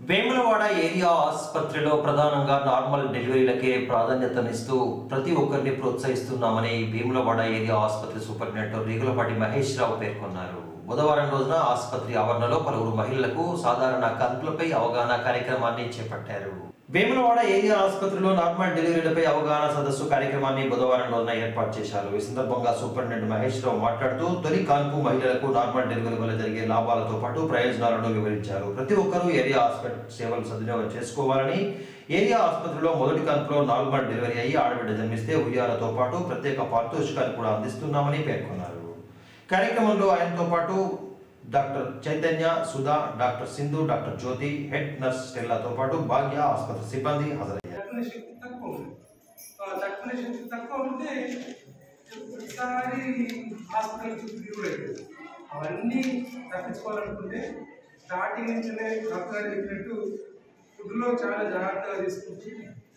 Vemulawada area ఆసుపత్రిలో ప్రధానంగా normal డెలివరీలకే ప్రాధాన్యతనిస్తూ ప్రతి ఒక్కరిని ప్రోత్సహిస్తున్నామని వేములవాడ ఏరియా ఆసుపత్రి సూపరింటెండెంట్ రేగులపాటి మహేష్ రావు పేర్కొన్నారు బుధవారం రోజున ఆసుపత్రి ఆవరణలో పలువురు మహిళలకు సాధారణ కంతులపై అవగాహన కార్యక్రమాన్ని చేపట్టారు వేములవాడ ఏరియా ఆసుపత్రిలో నార్మల్ డెలివరీలపై అవగాహన సదస్సు కార్యక్రమాన్ని బుధవారం రోజున ఏర్పాటు చేశారు ఈ సందర్భంగా సూపరింటెండెంట్ మహేష్ రావు మాట్లాడుతూ తొలి కాన్పు మహిళలకు నార్మల్ డెలివరీ వల్ల జరిగే లాభాలతో పాటు ప్రయోజనాలను వివరించారు ప్రతి ఒక్కరూ ఏరియా హాస్పిటల్ సేవలు సద్వినియోగం చేసుకోవాలని ఏరియా ఆసుపత్రిలో మొదటి కాన్పులో నార్మల్ డెలివరీ అయ్యి ఆడబిడ్డ జన్మిస్తే ఉయ్యాలతో పాటు ప్రత్యేక పారితోషికాలు కూడా అందిస్తున్నామని పేర్కొన్నారు కార్యక్రమంలో ఆయనతో పాటు doctor Chaitanya Sudha doctor Sindhu doctor Jyothi head nurse స్టెల్లాతో పాటు భాగ్య ఆసుపత్రి సిబ్బంది హాజరయ్యారు తక్కువ శక్తి తక్కువ ఉంది ఆ తక్కువ శక్తి తక్కువ ఉంటే ప్రతిసారి హాస్పిటల్ చుట్టూ తిరుగుడు అవుతుంది అవన్నీ తప్పించుకోవాలనుకుంటే స్టార్టింగ్ నుంచే డాక్టర్ గారు చెప్పినట్టు ఫుడ్లో చాలా జాగ్రత్తగా తీసుకుంటూ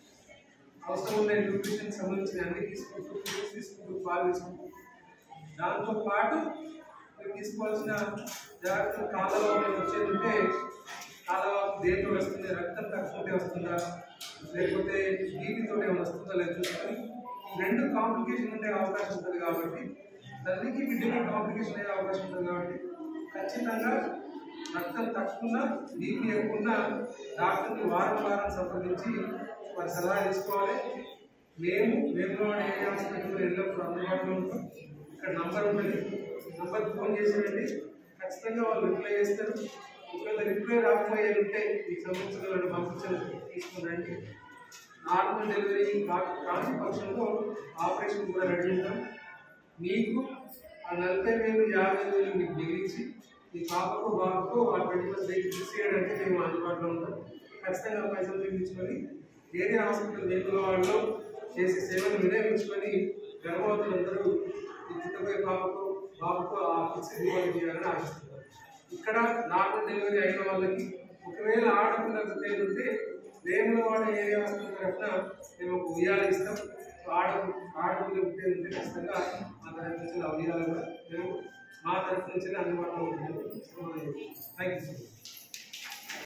అవసరం ఉన్న న్యూట్రిషన్ సంబంధించిన అన్ని తీసుకుంటూ ఫ్రూట్స్ తీసుకుంటూ పాలు తీసుకుంటూ దాంతో పాటు మీరు తీసుకోవాల్సిన జాగ్రత్తలు కాలంలో వచ్చేది ఉంటే కాలవాపు దేంతో వస్తుంది రక్తం తక్కువ వస్తుందా లేకపోతే బీపీతో ఏమైనా వస్తుందా లేదు చూసుకొని ఈ రెండు కాంప్లికేషన్ ఉండే అవకాశం ఉంటుంది కాబట్టి తల్లికి బిడ్డకి కాంప్లికేషన్ అయ్యే అవకాశం ఉంటుంది కాబట్టి ఖచ్చితంగా రక్తం తక్కువ బీపీ ఎక్కువ డాక్టర్ని వారం వారం సంప్రదించి వారి సలహా తీసుకోవాలి మేము వేములవాడ ఏరియా హాస్పిటల్లో ఎల్లప్పుడూ అందుబాటులో ఉంటాం ఇక్కడ నంబర్ ఉంటుంది నంబర్ ఫోన్ చేసేయండి ఖచ్చితంగా వాళ్ళు రిప్లై చేస్తారు ఒకవేళ రిప్లై రాకపోయేది ఉంటే మీకు సంబంధించిన వాళ్ళు పంపించండి తీసుకురండి నార్మల్ డెలివరీ కా- కాని పక్షంలో ఆపరేషన్ కూడా రెడీ ఉంటాం మీకు ఆ నలభై వేలు యాభై వేలు మీకు మిగిలించి మీ పాపకు బాబుకు ఆ ట్వంటీ పర్సెంట్ ఫిక్స్ చేయడానికి మేము అందుబాటులో ఉంటాం ఖచ్చితంగా ఆ పైసలు చూపించుకొని ఏరియా హాస్పిటల్ వేపుల వాళ్ళు చేసే సేవలు వినియోగించుకొని గర్భవతులందరూ ఈ పుట్టబోయే పాపకు బాబుకు ఆ ఫిక్స్ దిగుబడి చేయాలని ఆశిస్తున్నారు ఇక్కడ నార్మల్ డెలివరీ అయిన వాళ్ళకి ఒకవేళ ఆడపిల్లలకు ఉంటే వేములవాడ ఏరియా హాస్పిటల్ తరఫున మేము ఒక ఉయ్యాలు ఇస్తాం సో ఆడ ఆడపిల్ల ఉంటే ఉంటే ఖచ్చితంగా మా తరఫు నుంచి ఆ ఉయ్యాలు కూడా మేము మా తరఫు నుంచి అందుబాటులో ఉంటుంది థ్యాంక్ యూ సార్